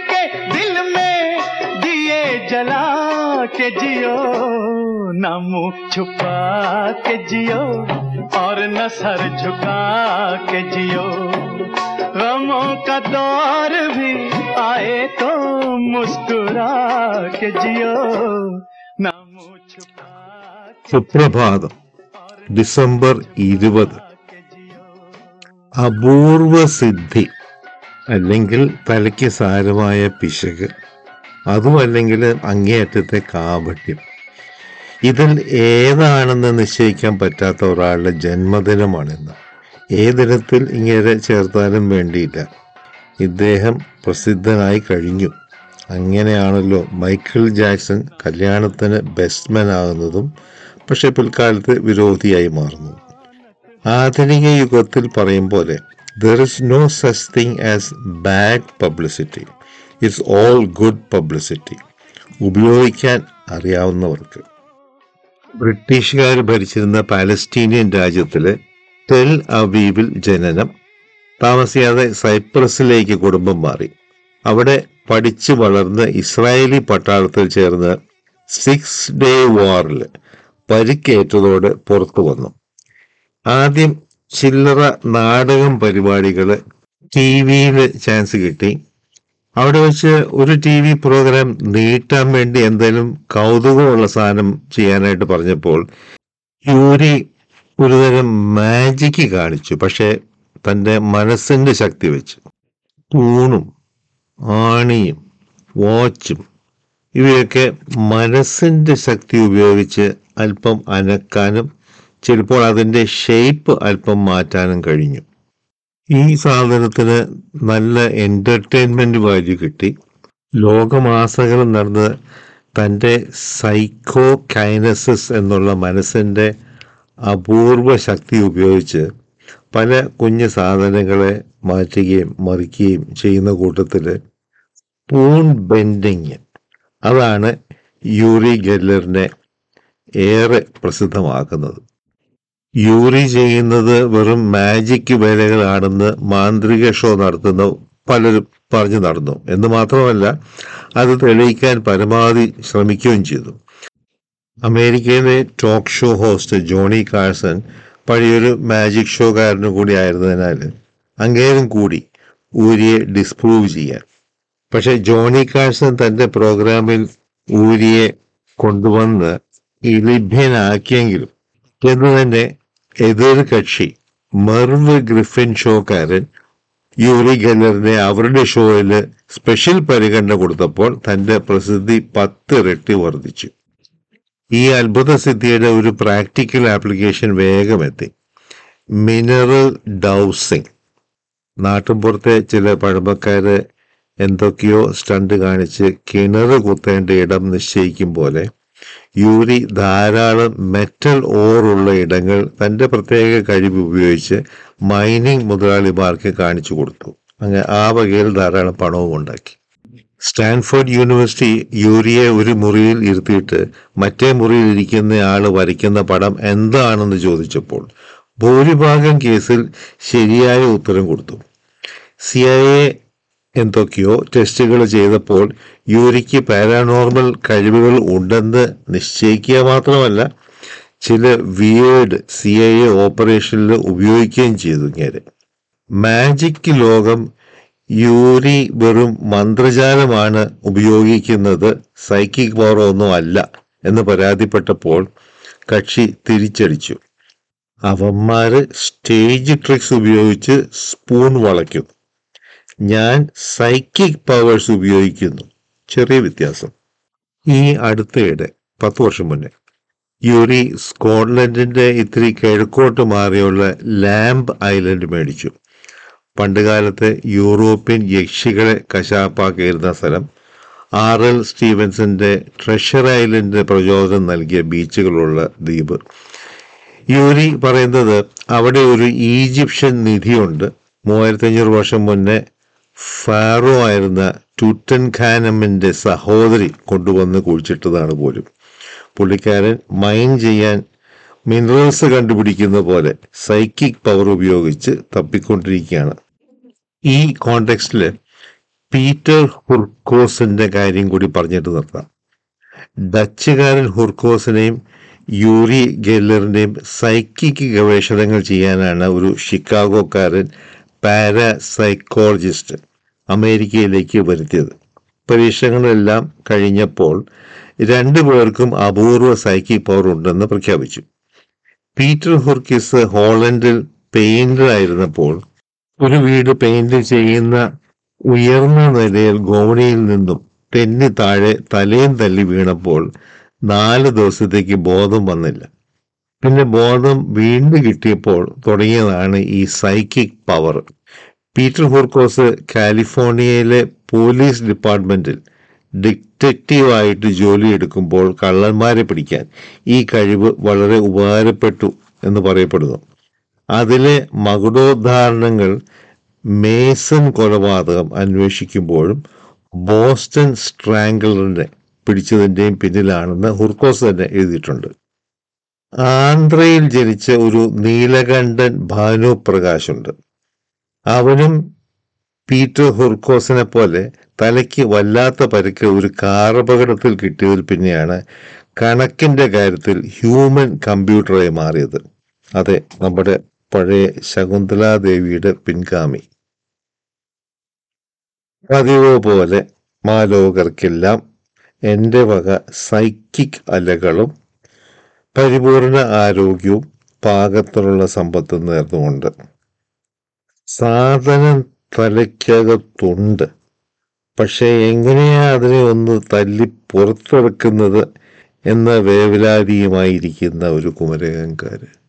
के दिल में दिए जला के जियो न मुंह छुपा के जियो और न सर झुका के जियो गमों का दौर भी आए तो मुस्कुरा के जियो न मुंह छुपा के സുപ്രഭാതം ഡിസംബർ ഇരുപത് के जियो അപൂർവ സിദ്ധി അല്ലെങ്കിൽ തലയ്ക്ക് സാരമായ പിശക് അതുമല്ലെങ്കിൽ അങ്ങേയറ്റത്തെ കാപട്യം ഇതിൽ ഏതാണെന്ന് നിശ്ചയിക്കാൻ പറ്റാത്ത ഒരാളുടെ ജന്മദിനമാണിന്ന് ഏതിനത്തിൽ ഇങ്ങനെ ചേർത്താലും വേണ്ടിയില്ല ഇദ്ദേഹം പ്രസിദ്ധനായി കഴിഞ്ഞു അങ്ങനെയാണല്ലോ മൈക്കിൾ ജാക്സൺ കല്യാണത്തിന് ബെസ്റ്റ്മാൻ ആകുന്നതും പക്ഷെ പിൽക്കാലത്ത് വിരോധിയായി മാറുന്നു ആധുനിക യുഗത്തിൽ പറയും പോലെ there is no such thing as bad publicity it's all good publicity ഉപയോഗിക്കാൻ അറിയാവുന്നവർക്ക് ബ്രിട്ടീഷുകാർ ഭരിച്ചിരുന്ന പാലസ്റ്റീനിയൻ രാജ്യത്തിലെ ടെൽ അവീവിൽ ജനനം താമസിയാതെ സൈപ്രസിലേക്ക് കുടുംബം മാറി അവിടെ പഠിച്ചു വളർന്ന് ഇസ്രായേലി പട്ടാളത്തിൽ ചേർന്ന് സിക്സ് ഡേ വാറിൽ പരിക്കേറ്റതോടെ പുറത്തു വന്നു ആദ്യം ചില്ലറ നാടകം പരിപാടികൾ ടി വിയിൽ ചാൻസ് കിട്ടി അവിടെ വെച്ച് ഒരു ടി വി പ്രോഗ്രാം നീട്ടാൻ വേണ്ടി എന്തെങ്കിലും കൗതുകമുള്ള സാധനം ചെയ്യാനായിട്ട് പറഞ്ഞപ്പോൾ യൂരി ഒരുതരം മാജിക്ക് കാണിച്ചു പക്ഷെ തൻ്റെ മനസ്സിന്റെ ശക്തി വെച്ച് തൂണും ആണിയും വാച്ചും ഇവയൊക്കെ മനസ്സിന്റെ ശക്തി ഉപയോഗിച്ച് അല്പം അനക്കാനും ചിലപ്പോൾ അതിന്റെ ഷേപ്പ് അല്പം മാറ്റാനും കഴിഞ്ഞു ഈ സാധനത്തിന് നല്ല എന്റർടൈൻമെന്റ് വാല്യൂ കിട്ടി ലോകമാസകൾ നടന്ന് തൻ്റെ സൈക്കോ കൈനസിസ് എന്നുള്ള മനസ്സിന്റെ അപൂർവ ശക്തി ഉപയോഗിച്ച് പല കുഞ്ഞു സാധനങ്ങളെ മാറ്റുകയും മറിക്കുകയും ചെയ്യുന്ന കൂട്ടത്തിൽ സ്പൂൺ ബെൻഡിങ് അതാണ് യൂറി ഗെല്ലറിനെ ഏറെ പ്രസിദ്ധമാക്കുന്നത് യൂറി ചെയ്യുന്നത് വെറും മാജിക് വേലകളാണെന്ന് മാന്ത്രിക ഷോ നടത്തുന്ന പലരും പറഞ്ഞു നടന്നു എന്ന് മാത്രമല്ല അത് തെളിയിക്കാൻ പരമാവധി ശ്രമിക്കുകയും ചെയ്തു അമേരിക്കയിലെ talk show host Johnny Carson പഴയൊരു മാജിക് ഷോക്കാരനും കൂടി ആയിരുന്നതിനാൽ അങ്ങേരും കൂടി ഊരിയെ ഡിസ്പ്രൂവ് ചെയ്യാൻ പക്ഷെ ജോണി കാഴ്സൺ തന്റെ പ്രോഗ്രാമിൽ ഊരിയെ കൊണ്ടുവന്ന് ഇലിഭ്യനാക്കിയെങ്കിലും എന്ന് തന്നെ എതിർ കക്ഷി മെർവ് ഗ്രിഫിൻ ഷോക്കാരൻ യൂറി ഗല്ലറിനെ അവരുടെ ഷോയിൽ സ്പെഷ്യൽ പരിഗണന കൊടുത്തപ്പോൾ തന്റെ പ്രസിദ്ധി പത്ത് ഇരട്ടി വർദ്ധിച്ചു ഈ അത്ഭുത സിദ്ധിയുടെ ഒരു പ്രാക്ടിക്കൽ ആപ്ലിക്കേഷൻ വേഗമെത്തി മിനറൽ ഡൗസിങ് നാട്ടിൻപുറത്തെ ചില പഴമക്കാര് എന്തൊക്കെയോ സ്റ്റണ്ട് കാണിച്ച് കിണർ കുത്തേണ്ട ഇടം നിശ്ചയിക്കും പോലെ യൂരി ധാരാളം മെറ്റൽ ഓറുള്ള ഇടങ്ങൾ തന്റെ പ്രത്യേക കഴിവ് ഉപയോഗിച്ച് മൈനിങ് മുതലാളിമാർക്ക് കാണിച്ചു കൊടുത്തു അങ്ങനെ ആ വകയിൽ ധാരാളം പണവും ഉണ്ടാക്കി സ്റ്റാൻഫോർഡ് യൂണിവേഴ്സിറ്റി യൂരിയെ ഒരു മുറിയിൽ ഇരുത്തിയിട്ട് മറ്റേ മുറിയിൽ ഇരിക്കുന്ന ആള് വരയ്ക്കുന്ന പടം എന്താണെന്ന് ചോദിച്ചപ്പോൾ ഭൂരിഭാഗം കേസിൽ ശരിയായ ഉത്തരം കൊടുത്തു സി ഐ എ എന്തൊക്കെയോ ടെസ്റ്റുകൾ ചെയ്തപ്പോൾ യൂരിക്ക് പാരാനോർമൽ കഴിവുകൾ ഉണ്ടെന്ന് നിശ്ചയിക്കുക മാത്രമല്ല ചില വിയേഡ് സി ഐ എ ഓപ്പറേഷനിൽ ഉപയോഗിക്കുകയും ചെയ്തു ഇങ്ങനെ മാജിക് ലോകം യൂരി വെറും മന്ത്രജാലമാണ് ഉപയോഗിക്കുന്നത് സൈക്കിക് പവർ ഒന്നും അല്ല എന്ന് പരാതിപ്പെട്ടപ്പോൾ കക്ഷി തിരിച്ചടിച്ചു അവന്മാര് സ്റ്റേജ് ട്രിക്സ് ഉപയോഗിച്ച് സ്പൂൺ വളയ്ക്കുന്നു ഞാൻ സൈക്കിക് പവേഴ്സ് ഉപയോഗിക്കുന്നു ചെറിയ വ്യത്യാസം ഈ അടുത്തയിടെ പത്ത് വർഷം മുന്നേ യൂറി സ്കോട്ട്ലൻഡിന്റെ ഇത്തിരി കിഴക്കോട്ട് മാറിയുള്ള ലാംബ് ഐലൻഡ് മേടിച്ചു പണ്ടുകാലത്ത് യൂറോപ്യൻ യക്ഷികളെ കശാപ്പാക്കിയിരുന്ന സ്ഥലം ആർ എൽ സ്റ്റീവൻസിന്റെ ട്രഷർ ഐലൻഡ് പ്രചോദനം നൽകിയ ബീച്ചുകളുള്ള ദ്വീപ് യൂരി പറയുന്നത് അവിടെ ഒരു ഈജിപ്ഷ്യൻ നിധിയുണ്ട് മൂവായിരത്തി അഞ്ഞൂറ് വർഷം മുന്നേ ഫാറോ ആയിരുന്ന ടുട്ടൻ ഖാനമിന്റെ സഹോദരി കൊണ്ടുവന്ന് കുഴിച്ചിട്ടതാണ് പോലും പുള്ളിക്കാരൻ മൈൻ ചെയ്യാൻ മിനറൽസ് കണ്ടുപിടിക്കുന്ന പോലെ സൈക്കിക് പവർ ഉപയോഗിച്ച് തപ്പിക്കൊണ്ടിരിക്കുകയാണ് ഈ കോണ്ടെക്സ്റ്റില് പീറ്റർ ഹുർക്കോസിന്റെ കാര്യം കൂടി പറഞ്ഞിട്ട് നിർത്താം ഡച്ചുകാരൻ ഹുർക്കോസിനെയും യൂറി ഗെല്ലറിന്റെയും സൈക്കിക് ഗവേഷണങ്ങൾ ചെയ്യാനാണ് ഒരു ഷിക്കാഗോക്കാരൻ പാരാസൈക്കോളജിസ്റ്റ് അമേരിക്കയിലേക്ക് വരുത്തിയത് പരീക്ഷണങ്ങളെല്ലാം കഴിഞ്ഞപ്പോൾ രണ്ടു പേർക്കും അപൂർവ സൈക്കിക് പവർ ഉണ്ടെന്ന് പ്രഖ്യാപിച്ചു പീറ്റർ ഹുർക്കിസ് ഹോളണ്ടിൽ പെയിന്റർ ആയിരുന്നപ്പോൾ ഒരു വീട് പെയിന്റ് ചെയ്യുന്ന ഉയർന്ന നിലയിൽ ഗോവണിയിൽ നിന്നും തെന്നി താഴെ തലയും തല്ലി വീണപ്പോൾ നാല് ദിവസത്തേക്ക് ബോധം വന്നില്ല പിന്നെ ബോധം വീണ്ടും കിട്ടിയപ്പോൾ തുടങ്ങിയതാണ് ഈ സൈക്കിക് പവർ പീറ്റർ ഹുർക്കോസ് കാലിഫോർണിയയിലെ പോലീസ് ഡിപ്പാർട്ട്മെന്റിൽ ഡിറ്റക്റ്റീവായിട്ട് ജോലി എടുക്കുമ്പോൾ കള്ളന്മാരെ പിടിക്കാൻ ഈ കഴിവ് വളരെ ഉപകാരപ്പെട്ടു എന്ന് പറയപ്പെടുന്നു അതിലെ മകുടോദാഹരണങ്ങൾ മേസൺ കൊലപാതകം അന്വേഷിക്കുമ്പോഴും ബോസ്റ്റൺ സ്ട്രാങ്കിളറിനെ പിടിച്ചതിൻ്റെയും പിന്നിലാണെന്ന് ഹുർക്കോസ് തന്നെ എഴുതിയിട്ടുണ്ട് ആന്ധ്രയിൽ ജനിച്ച ഒരു നീലകണ്ഠൻ ഭാനു പ്രകാശുണ്ട് അവനും പീറ്റർ ഹുർക്കോസിനെ പോലെ തലയ്ക്ക് വല്ലാത്ത പരിക്ക് ഒരു കാർ അപകടത്തിൽ കിട്ടിയതിൽ പിന്നെയാണ് കണക്കിന്റെ കാര്യത്തിൽ ഹ്യൂമൻ കമ്പ്യൂട്ടറായി മാറിയത് അതെ നമ്മുടെ പഴയ ശകുന്തലാദേവിയുടെ പിൻഗാമി പതിവ് പോലെ മാലോകർക്കെല്ലാം എൻ്റെ വക സൈക്കിക് അലകളും പരിപൂർണ ആരോഗ്യവും പാകത്തിനുള്ള സമ്പത്തും നേർന്നുകൊണ്ട് സാധനം തലയ്ക്കകത്തുണ്ട് പക്ഷെ എങ്ങനെയാ അതിനെ ഒന്ന് തല്ലി പുറത്തെടുക്കുന്നത് എന്ന വേവലാതിയുമായിരിക്കുന്ന ഒരു കുമരകങ്കാര്